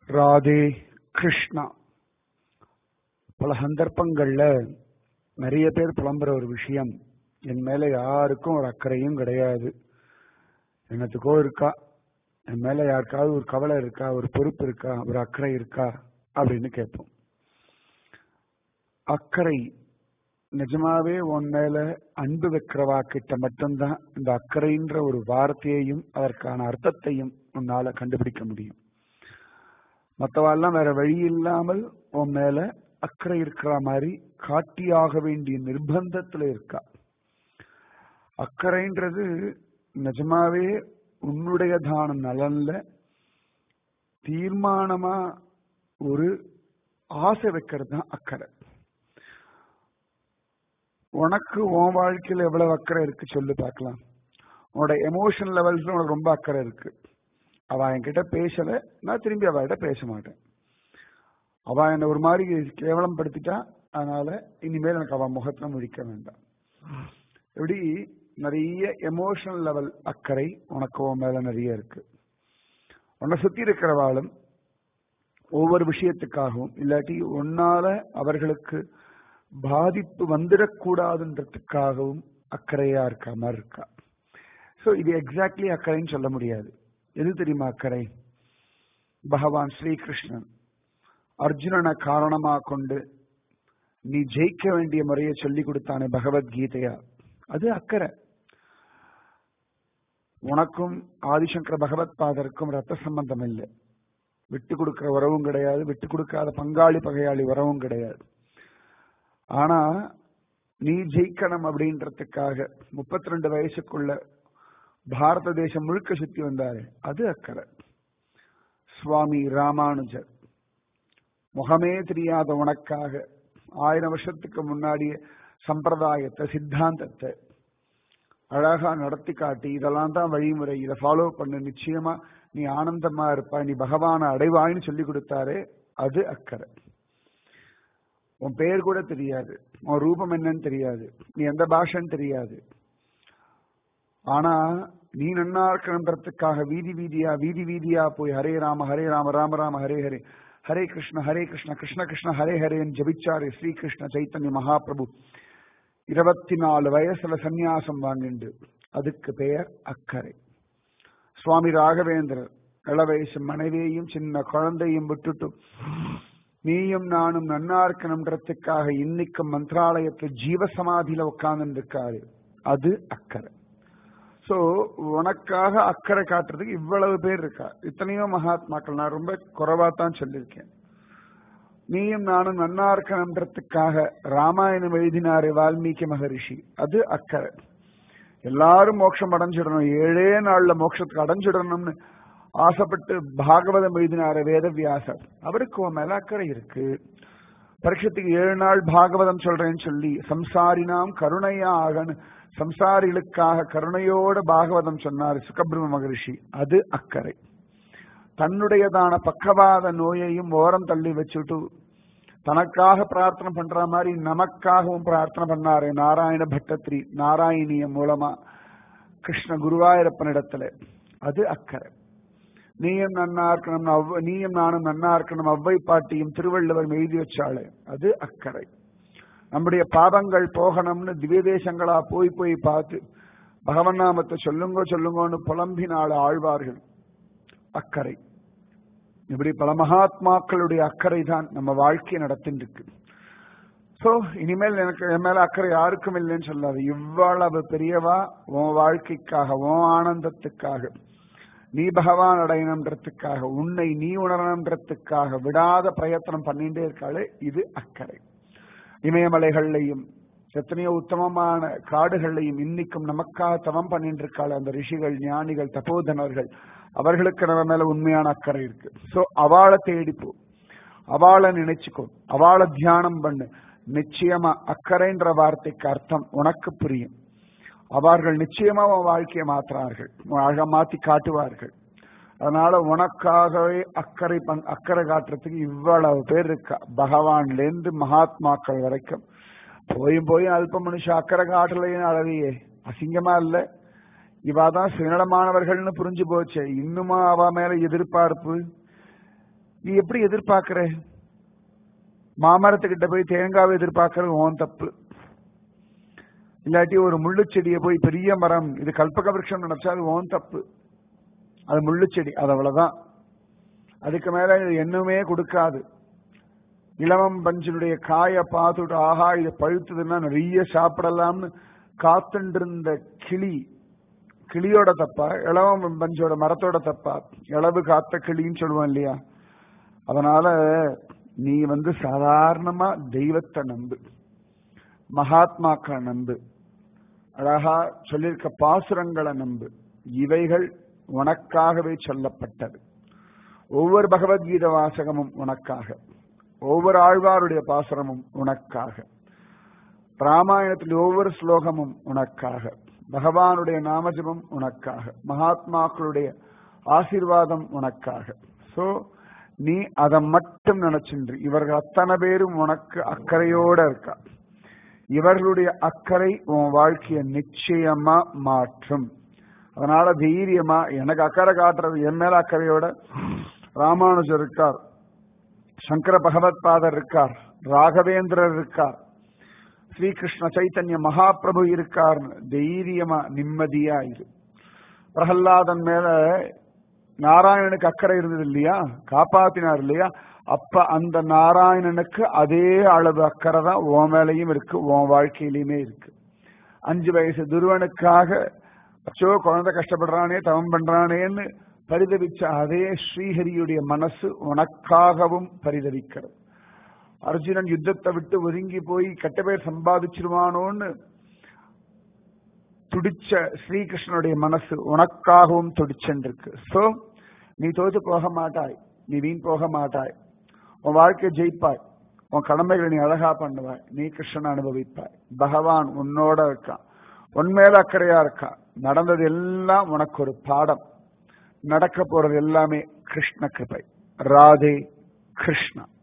ராதே கிருஷ்ணா பல சந்தர்ப்பங்கள்ல நிறைய பேர் புலம்புற ஒரு விஷயம் என் மேல யாருக்கும் ஒரு அக்கறையும் கிடையாது என்னத்துக்கோ இருக்கா என் மேல யாருக்காவது ஒரு கவலை இருக்கா ஒரு பொறுப்பு இருக்கா ஒரு அக்கறை இருக்கா அப்படின்னு கேட்போம் அக்கறை நிஜமாவே உன் மேல அன்பு வைக்கிறவா கிட்ட மட்டும்தான் இந்த அக்கறைன்ற ஒரு வார்த்தையையும் அதற்கான அர்த்தத்தையும் உன்னால கண்டுபிடிக்க முடியும் மற்றவாள்லாம் வேற வழி இல்லாமல் உன் மேல அக்கறை இருக்கிற மாதிரி காட்டியாக வேண்டிய நிர்பந்தத்துல இருக்கா அக்கறைன்றது நிஜமாவே உன்னுடையதான நலன்ல தீர்மானமா ஒரு ஆசை வைக்கிறது தான் அக்கறை உனக்கு உன் வாழ்க்கையில எவ்வளவு அக்கறை இருக்கு சொல்லு பார்க்கலாம் உன்னோட எமோஷன் லெவல்ஸ்ல உனக்கு ரொம்ப அக்கறை இருக்கு அவ என்கிட்ட பேசல நான் திரும்பி அவகிட்ட பேச மாட்டேன் அவ என்ன ஒரு மாதிரி கேவலம் படுத்திட்டா அதனால இனிமேல் எனக்கு அவ முகத்துல முழிக்க வேண்டாம் இப்படி நிறைய எமோஷனல் லெவல் அக்கறை உனக்கு உன் மேல நிறைய இருக்கு உன்னை சுத்தி இருக்கிறவாளும் ஒவ்வொரு விஷயத்துக்காகவும் இல்லாட்டி உன்னால அவர்களுக்கு பாதிப்பு வந்துடக்கூடாதுன்றதுக்காகவும் அக்கறையா இருக்க மாதிரி இருக்கா ஸோ இது எக்ஸாக்ட்லி அக்கறைன்னு சொல்ல முடியாது எது தெரியுமா அக்கறை பகவான் ஸ்ரீகிருஷ்ணன் அர்ஜுனனை காரணமா கொண்டு நீ ஜெயிக்க வேண்டிய முறையை சொல்லி கொடுத்தானே பகவத்கீதையா அது அக்கறை உனக்கும் ஆதிசங்கர பகவத் பாதருக்கும் ரத்த சம்பந்தம் இல்லை விட்டு கொடுக்கிற உறவும் கிடையாது விட்டு கொடுக்காத பங்காளி பகையாளி உறவும் கிடையாது ஆனா நீ ஜெயிக்கணும் அப்படின்றதுக்காக முப்பத்தி ரெண்டு வயசுக்குள்ள பாரத தேசம் முழுக்க சுத்தி வந்தாரு அது அக்கறை சுவாமி ராமானுஜர் முகமே தெரியாத உனக்காக ஆயிரம் வருஷத்துக்கு முன்னாடியே சம்பிரதாயத்தை சித்தாந்தத்தை அழகா நடத்தி காட்டி இதெல்லாம் தான் வழிமுறை இதை ஃபாலோ பண்ணு நிச்சயமா நீ ஆனந்தமா இருப்பாய் நீ பகவான அடைவாய்னு சொல்லி கொடுத்தாரு அது அக்கறை உன் பெயர் கூட தெரியாது உன் ரூபம் என்னன்னு தெரியாது நீ எந்த பாஷன்னு தெரியாது ஆனா நீ நன்னா இருக்கணுன்றதுக்காக வீதி வீதியா வீதி வீதியா போய் ஹரே ராம ஹரே ராம ராம ராம ஹரே ஹரே ஹரே கிருஷ்ண ஹரே கிருஷ்ண கிருஷ்ண கிருஷ்ண ஹரே ஹரேன்னு ஜபிச்சாரு ஸ்ரீகிருஷ்ண சைத்தன்ய மகாபிரபு இருபத்தி நாலு வயசுல சந்நியாசம் வாங்கிண்டு அதுக்கு பெயர் அக்கறை சுவாமி ராகவேந்திரர் இள வயசு மனைவியையும் சின்ன குழந்தையும் விட்டுட்டு நீயும் நானும் நன்னா இருக்கணும்ன்றதுக்காக இன்னைக்கு மந்திராலயத்தில் ஜீவசமாதியில உட்கார்ந்து இருக்காரு அது அக்கறை சோ உனக்காக அக்கறை காட்டுறதுக்கு இவ்வளவு பேர் இருக்கா இத்தனையோ மகாத்மாக்கள் நான் ரொம்ப குறைவா தான் சொல்லியிருக்கேன் நீயும் நானும் நன்னா இருக்கணும்ன்றதுக்காக ராமாயணம் எழுதினாரு வால்மீகி மகரிஷி அது அக்கறை எல்லாரும் மோட்சம் அடைஞ்சிடணும் ஏழே நாள்ல மோட்சத்துக்கு அடைஞ்சிடணும்னு ஆசைப்பட்டு பாகவதம் எழுதினாரு வேதவியாசர் அவருக்கு உன் மேல அக்கறை இருக்கு பரீட்சத்துக்கு ஏழு நாள் பாகவதம் சொல்றேன்னு சொல்லி சம்சாரினாம் கருணையா ஆகன்னு சம்சாரிகளுக்காக கருணையோட பாகவதம் சொன்னார் சுகபிரம மகரிஷி அது அக்கறை தன்னுடையதான பக்கவாத நோயையும் ஓரம் தள்ளி வச்சுட்டு தனக்காக பிரார்த்தனை பண்ற மாதிரி நமக்காகவும் பிரார்த்தனை பண்ணாரு நாராயண பட்டத்ரி நாராயணியம் மூலமா கிருஷ்ண குருவாயூரப்பனிடத்துல அது அக்கறை நீயும் நன்னா இருக்கணும் அவ் நீயும் நானும் நன்னா இருக்கணும் அவ்வை பாட்டியும் திருவள்ளுவர் எழுதி வச்சாளே அது அக்கறை நம்முடைய பாதங்கள் போகணும்னு திவ்ய தேசங்களா போய் போய் பார்த்து பகவன் நாமத்தை சொல்லுங்க சொல்லுங்கன்னு புலம்பினாள் ஆழ்வார்கள் அக்கறை இப்படி பல மகாத்மாக்களுடைய அக்கறை தான் நம்ம வாழ்க்கையை நடத்திட்டு சோ இனிமேல் எனக்கு என் மேல அக்கறை யாருக்கும் இல்லைன்னு சொல்லாது இவ்வளவு பெரியவா உன் வாழ்க்கைக்காக உன் ஆனந்தத்துக்காக நீ பகவான் அடையணுன்றதுக்காக உன்னை நீ உணரணுன்றதுக்காக விடாத பிரயத்தனம் பண்ணிட்டே இருக்காளே இது அக்கறை இமயமலைகள்லையும் எத்தனையோ உத்தமமான காடுகள்லையும் இன்னைக்கும் நமக்காக தவம் பண்ணிட்டு இருக்காள் அந்த ரிஷிகள் ஞானிகள் தபோதனர்கள் அவர்களுக்கு நம்ம மேல உண்மையான அக்கறை இருக்கு சோ அவளை தேடிப்போ அவளை நினைச்சுக்கோ அவளை தியானம் பண்ணு நிச்சயமா அக்கறைன்ற வார்த்தைக்கு அர்த்தம் உனக்கு புரியும் அவர்கள் நிச்சயமா உன் வாழ்க்கையை மாற்றுறார்கள் அழகா மாத்தி காட்டுவார்கள் அதனால உனக்காகவே அக்கறை பண் அக்கறை காட்டுறதுக்கு இவ்வளவு பேர் இருக்கா பகவான்ல இருந்து மகாத்மாக்கள் வரைக்கும் போயும் போயும் அல்ப மனுஷ அக்கறை காட்டலைன்னு அழவியே அசிங்கமா இல்ல இவாதான் சுயநலமானவர்கள்னு புரிஞ்சு போச்சு இன்னுமா அவ மேல எதிர்பார்ப்பு நீ எப்படி எதிர்பார்க்கிற மாமரத்துக்கிட்ட போய் தேங்காவை எதிர்பார்க்கறது ஓன் தப்பு இல்லாட்டி ஒரு முள்ளு செடியை போய் பெரிய மரம் இது கல்பக விருட்சம் நினைச்சா அது ஓன் தப்பு அது முள்ளு செடி அது அவ்வளவுதான் அதுக்கு மேல இது என்னமே கொடுக்காது இளவம் பஞ்சனுடைய காய பார்த்துட்டு ஆஹா இது பழுத்ததுன்னா நிறைய சாப்பிடலாம்னு காத்துட்டு இருந்த கிளி கிளியோட தப்பா இளவம் பஞ்சோட மரத்தோட தப்பா இளவு காத்த கிளின்னு சொல்லுவோம் இல்லையா அதனால நீ வந்து சாதாரணமா தெய்வத்தை நம்பு மகாத்மாக்களை நம்பு அழகா சொல்லியிருக்க பாசுரங்களை நம்பு இவைகள் உனக்காகவே சொல்லப்பட்டது ஒவ்வொரு பகவத்கீத வாசகமும் உனக்காக ஒவ்வொரு ஆழ்வாருடைய பாசுரமும் உனக்காக ராமாயணத்தில் ஒவ்வொரு ஸ்லோகமும் உனக்காக பகவானுடைய நாமஜபம் உனக்காக மகாத்மாக்களுடைய ஆசீர்வாதம் உனக்காக சோ நீ அதை மட்டும் நினைச்சின்று இவர்கள் அத்தனை பேரும் உனக்கு அக்கறையோட இருக்கா இவர்களுடைய அக்கறை உன் வாழ்க்கைய நிச்சயமா மாற்றும் அதனால தைரியமா எனக்கு அக்கறை காட்டுறது என் மேல அக்கறையோட ராமானுஜர் இருக்கார் சங்கர பகவத் பாதர் இருக்கார் ராகவேந்திரர் இருக்கார் ஸ்ரீகிருஷ்ண சைத்தன்ய மகாபிரபு இருக்கார் தைரியமா நிம்மதியா இரு பிரகல்லாதன் மேல நாராயணனுக்கு அக்கறை இருந்தது இல்லையா காப்பாத்தினார் இல்லையா அப்ப அந்த நாராயணனுக்கு அதே அளவு அக்கறை தான் உன் மேலையும் இருக்கு உன் வாழ்க்கையிலுமே இருக்கு அஞ்சு வயசு துருவனுக்காக அச்சோ குழந்தை கஷ்டப்படுறானே தவம் பண்றானேன்னு பரிதவிச்ச அதே ஸ்ரீஹரியுடைய மனசு உனக்காகவும் பரிதவிக்கிறது அர்ஜுனன் யுத்தத்தை விட்டு ஒதுங்கி போய் கெட்ட பேர் சம்பாதிச்சிருவானோன்னு துடிச்ச ஸ்ரீகிருஷ்ணனுடைய மனசு உனக்காகவும் துடிச்சென்றிருக்கு சோ நீ தோத்து போக மாட்டாய் நீ வீண் போக மாட்டாய் உன் வாழ்க்கையை ஜெயிப்பாய் உன் கடமைகளை நீ அழகா பண்ணுவாய் நீ கிருஷ்ணன் அனுபவிப்பாய் பகவான் உன்னோட இருக்கான் உன்மேல அக்கறையா இருக்கான் நடந்தது எல்லாம் உனக்கு ஒரு பாடம் நடக்க போறது எல்லாமே கிருஷ்ண கிருபை ராதே கிருஷ்ணா